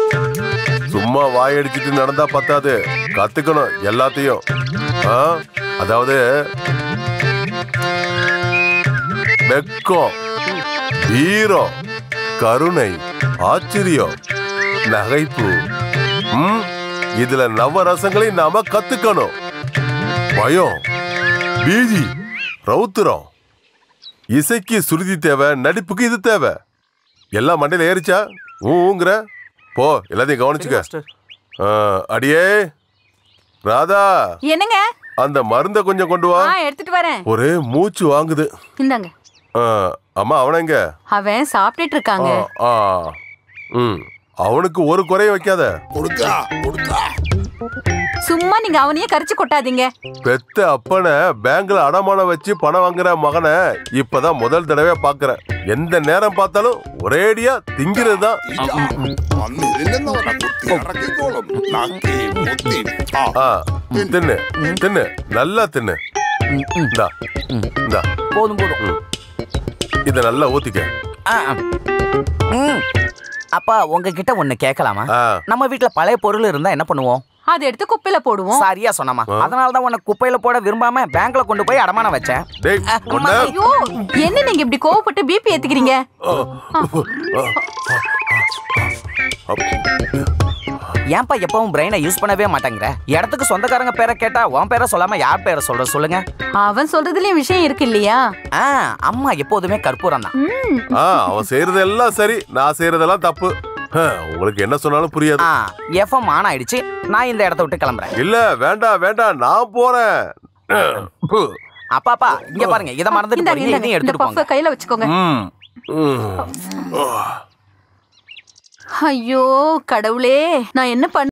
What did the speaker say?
சும்மா வாயடிச்சிட்டு நடந்தா பத்தாது கத்துக்கணும் எல்லாத்தையும் ஆ? அதாவது வெக்கம் வீரம் கருணை ஆச்சரியம் நகைப்பு ம், இதுல நவரசங்களையும் நாம கத்துக்கணும் பயம் பீதி ரௌத்திரம் இசைக்கு சுருதி தேவை நடிப்புக்கு இது தேவை எல்லாம் மண்டையில ஏறிச்சா ஊங்கிற போ எல்லாத்தையும் கவனிச்சுக்க ஆ, அடியே ராதா என்னங்க அந்த மருந்த கொஞ்சம் கொண்டு வா ஆ எடுத்துட்டு வரேன் ஒரே மூச்சு வாங்குது இந்தாங்க ஆ, அம்மா அவனங்க அவன் சாப்பிட்டுட்டு இருக்காங்க ஆ ம் அவனுக்கு ஒரு குறைய வைக்காத கொடுத்தா கொடுத்தா சும்மா நீங்க அவனையே கரிச்சு கொட்டாதீங்க பெத்த அப்பனை பேங்க்ல அடமானம் வச்சு பணம் வாங்குற மகனை இப்பதான் முதல் தடவை பாக்குறேன் எந்த நேரம் பார்த்தாலும் ஒரேடியா திங்கிறது தான் ഇതാ, വന്നിരുന്നവനെ കുത്തി ഇറക്കിക്കോളും നക്കി മുത്തി ആ ஆ, தின்னு தின்னு நல்லா தின்னு இந்தா இந்தா போதும் போதும் ம். இத நல்லா ஊத்திக்க ஆ, ஆ. ம். அப்பா உங்ககிட்ட ஒண்ணு கேட்கலாமா ஆ, நம்ம வீட்ல பழைய பொருள் இருந்தா என்ன பண்ணுவோம் அதை எடுத்து குப்பையில போடுவோம் சரியா சொன்னமா அதனால தான் உன்னை குப்பையில போட விரும்பாம பேங்க்ல கொண்டு போய் அடமானம் வச்சேன் டேய் ஒண்ணு ஐயோ என்ன நீங்க இப்படி கோவப்பட்டு பிபி ஏத்துக்கிறீங்க ஏன்பா எப்பவும் பிரெயினை யூஸ் பண்ணவே மாட்டேங்கிற இடத்துக்கு சொந்தக்காரங்க பேரை கேட்டா உன் பேரை சொல்லாம யார் பேரை சொல்ற சொல்லுங்க அவன் சொல்றதுலயும் விஷயம் இருக்கு இல்லையா ஆ அம்மா எப்போதுமே கற்பூரம் தான் ம் ஆ, அவன் செய்யறதெல்லாம் சரி நான் செய்யறதெல்லாம் தப்பு ஹ, உங்களுக்கு என்ன சொன்னாலும் புரியாது ஆ எஃப்எம் ஆன் ஆயிடுச்சு நான் இந்த இடத்த விட்டு கிளம்புறேன் இல்ல வேண்டாம் வேண்டாம் நான் போறேன் பு. அப்பாப்பா இங்க பாருங்க இதை மறந்துட்டு இந்தாங்க போறீங்க இந்தாங்க இதையும் இந்த எடுத்துட்டு பஃப போங்க கையில வச்சுக்கோங்க ம் ம். ஐயோ கடவுளே நான் என்ன பண்ண